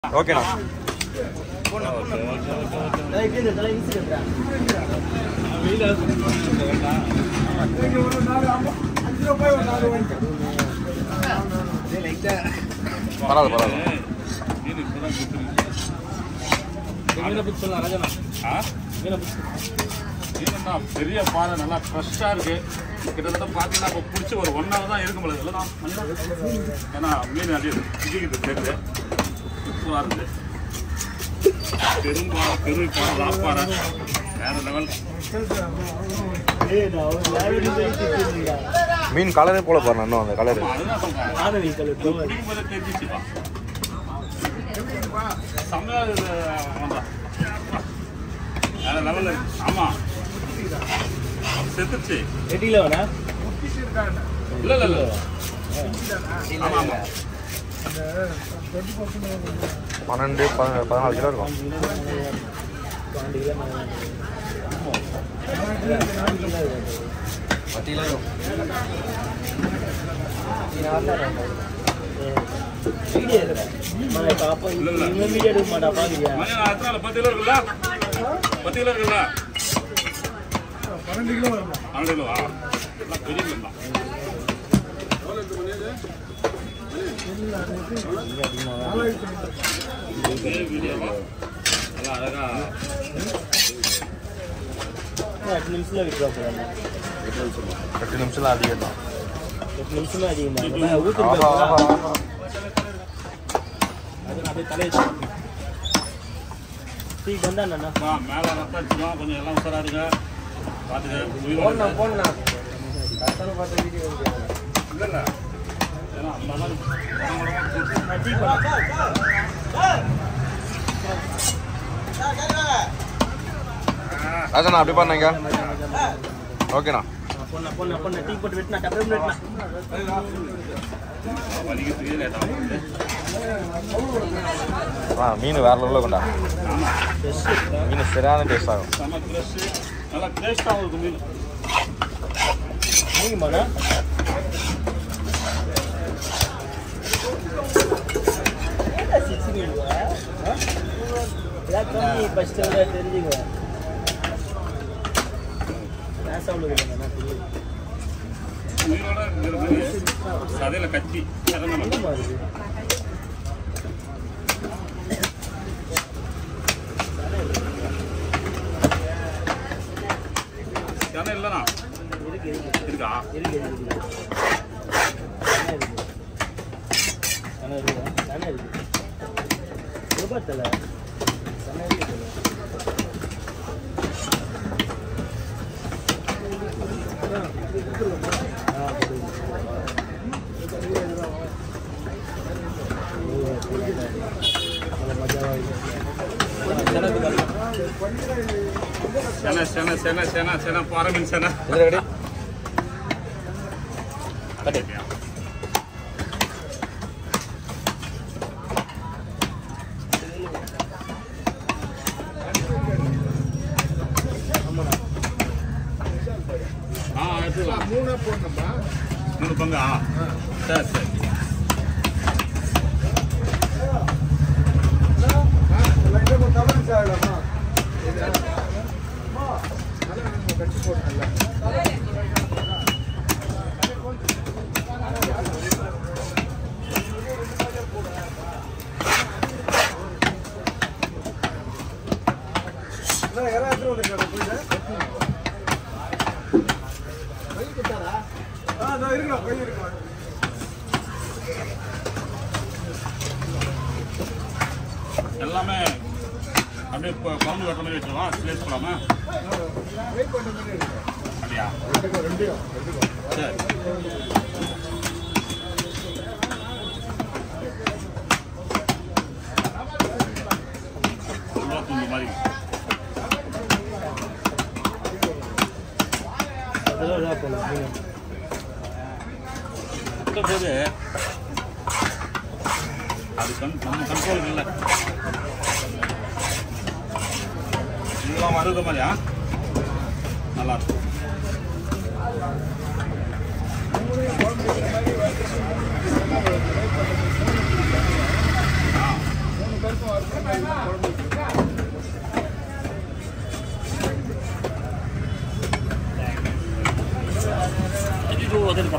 ஓகேண்ணா பரவாயில்ல பரவாயில்ல மீனா பெரிய பாறை நல்லா ஃப்ரெஷ்ஷாக இருக்கு கிட்டத்தட்ட பார்த்தீங்கன்னா இப்போ பிடிச்சி ஒரு ஒன் ஹவர் தான் இருக்கும் போல இல்லைதான் ஏன்னா மீன் அப்படியே இடிக்குது தெரியுது சூப்பராக இருக்குது பெரும்பாறை பெரு பாறை ராப்பாறை வேற லெவல் மீன் கலரே போல பாருண்ணா இன்னும் அந்த கலரு அதுதான் சொல்றேன் பிடிக்கும் போதே தெரிஞ்சிச்சுப்பா செம்மையா இது வந்தா வேற லெவல் ஆமாம் செத்துச்சு இல்ல இல்ல இல்ல ஆமா ஆமா பன்னெண்டு பத- பதினாலு கிலோ இருக்கும் மணி எத்தனை பத்து கிலோ இருக்குல்ல பத்து கிலோ இருக்குல்ல பன்னெண்டு கிலோ பன்னெண்டு கிலோவா எல்லாம் பெரிய மீன் தான் பெரிய வீடியோவா நல்லா அழகா எட்டு நிமிஷம் அதிகம் தான் ஊத்துட்டு ஆஹா, ஆஹா, ஆஹா. வா, மேல ரத்தம் அடிச்சுக்கலாம் கொஞ்சம் எல்லாம் உசராடுங்க பார்த்துக்க உயிரோட இல்ல இல்ல ஏன்னா அந்த மாதிரி ராஜண்ணா அப்படி பண்ணீங்க ஓகேண்ணா வலிக்கிறதுக்கே லேட் ஆகும் ஆ மீன் வேற லெவலில் கொண்டா மீன் சரியான டேஸ்ட் ஆகும் செம்ம ஃப்ரெஷ்ஷு நல்லா டேஸ்ட்டாகவும் இருக்கும் மீன் தெரிஞ்சுக்குவேன் உயிரோட இருக்கிற மீன் சதையில கத்தி சிறந்த மீன். ஏன்னா இல்லைண்ணா இருக்கா சென சென சென சென சென பாறை மீன் சென இது ரெடி ஆ எடுத்துக்கலாம் மூணு போடணும்பா மூணு பங்கா சரி சரி எல்லாமே அப்படியே இப்போ குழம்பு கட்டுற மாதிரி வச்சுருவா ஸ்லேஸ் போடாம அப்படியா சரி உள்ள துண்டு மாதிரி சுத்த போது அது கண் நம்ம கண்ட்ரோல் இல்லை இதெல்லாம் வருது மாதிரியா நல்லா இருக்கும் ஆ ஐயோ அதுப்பா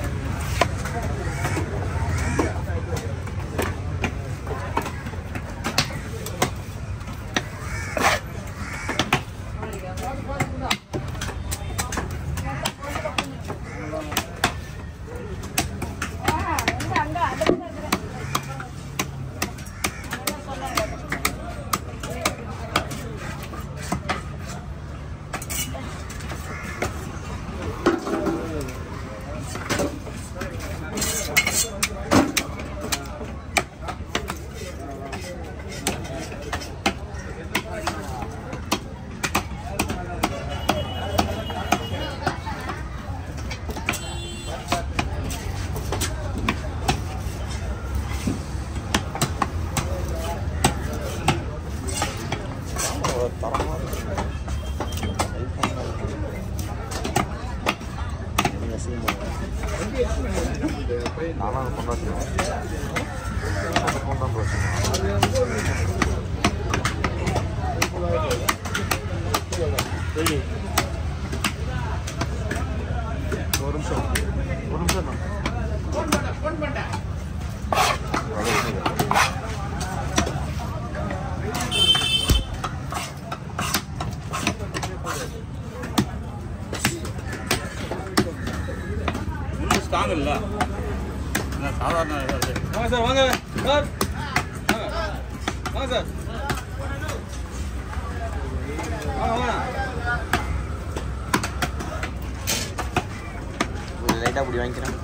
தரமாக இருக்கு ஐஃபோன் நானும் அதை கொண்டாடுறேன் அந்த ஃபோன் தான் பிரச்சனை ஒரு நிமிஷம் ஒரு நிமிஷம் தான் இன்னும் ஸ்ட்ராங் இல்லை என்ன சாதாரண இது. வாங்க சார் வாங்க சார் வாங்க சார் வாங்க வாங்க லைட்டாக அப்படி வாங்கிக்கிறேன்